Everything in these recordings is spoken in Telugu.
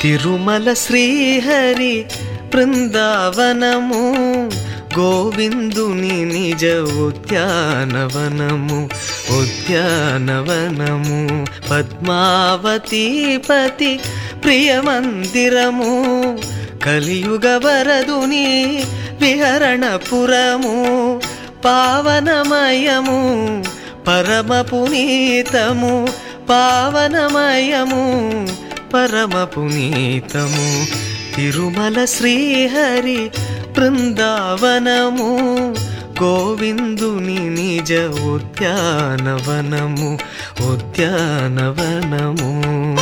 తిరుమల శ్రీహరి బృందావనము గోవిందుని నిజ ఉద్యానవనము ఉద్యానవనము పద్మావతీపతి ప్రియమందిరము కలియుగ వరదుని విహరణపురము పావనమయము పరమ పునీతము పావనమయము పరమ పునీతము తిరుమల శ్రీహరి బృందావనము గోవిందుని నిజ ఉద్యానవనము ఉద్యానవనము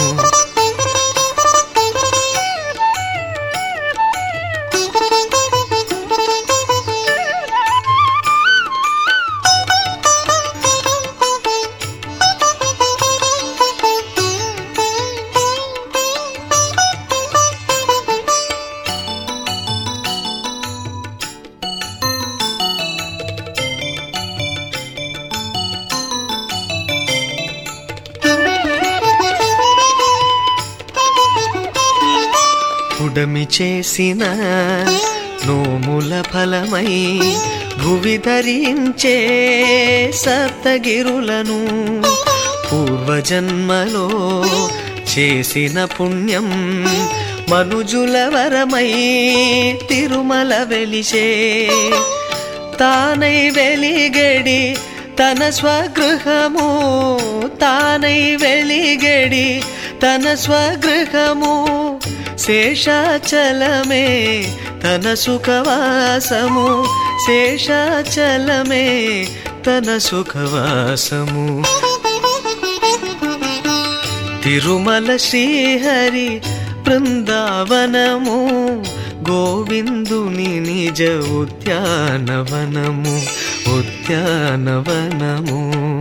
పుడమి చేసిన నోముల ఫలమై భువి ధరించే సప్తగిరులను పూర్వజన్మలో చేసిన పుణ్యం మనుజుల వరమై తిరుమల వెలిసే తానై వెలిగడి తన స్వగృహము తానై వెలిగడి తన స్వగృహము శేషాచలమే తన సుఖవాసము శేషాచలమే తన సుఖవాసము తిరుమల శ్రీహరి బృందావనము గోవిందుని నిజ ఉద్యానవనము ఉద్యానవనము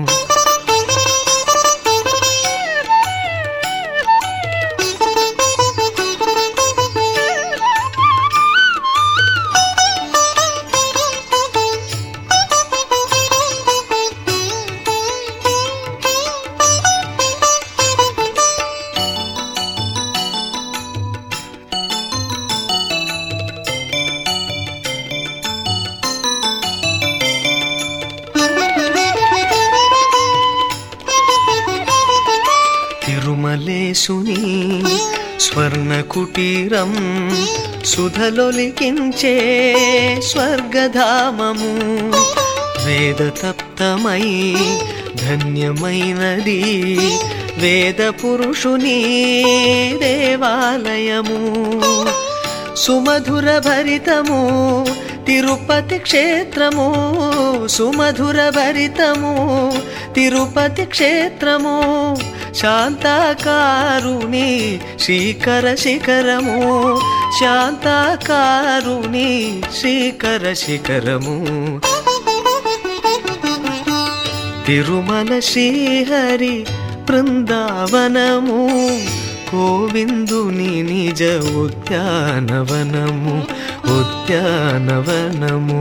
తిరుమలేశుని స్వర్ణ కుటీరం సుధలొలికించే స్వర్గధామము వేదతప్తమై ధన్యమైనది వేద పురుషుని దేవాలయము సుమధుర భరితము తిరుపతి క్షేత్రము సుమధుర భరితము తిరుపతి క్షేత్రము శాంతాకారుని శ్రీకర శిఖరము శాంతాకారుని శ్రీకర శిఖరము తిరుమల శ్రీహరి బృందావనము గోవిందుని నిజ ఉద్యానవనము ఉద్యానవనము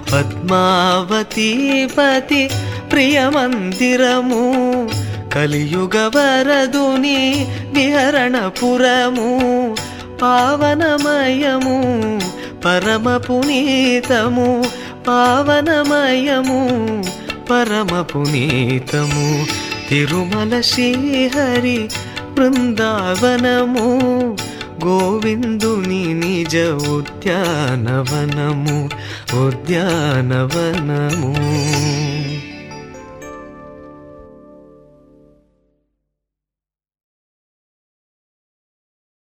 పద్మావతీపతి ప్రియమందిరము కలియుగ వరదుని విహరణపురము పావనమయము పరమ పునీతము పావనమయము పరమ పునీతము తిరుమల శ్రీహరి బృందావనము గోవిందుని నిజ ఉద్యానవనము ఉద్యానవనము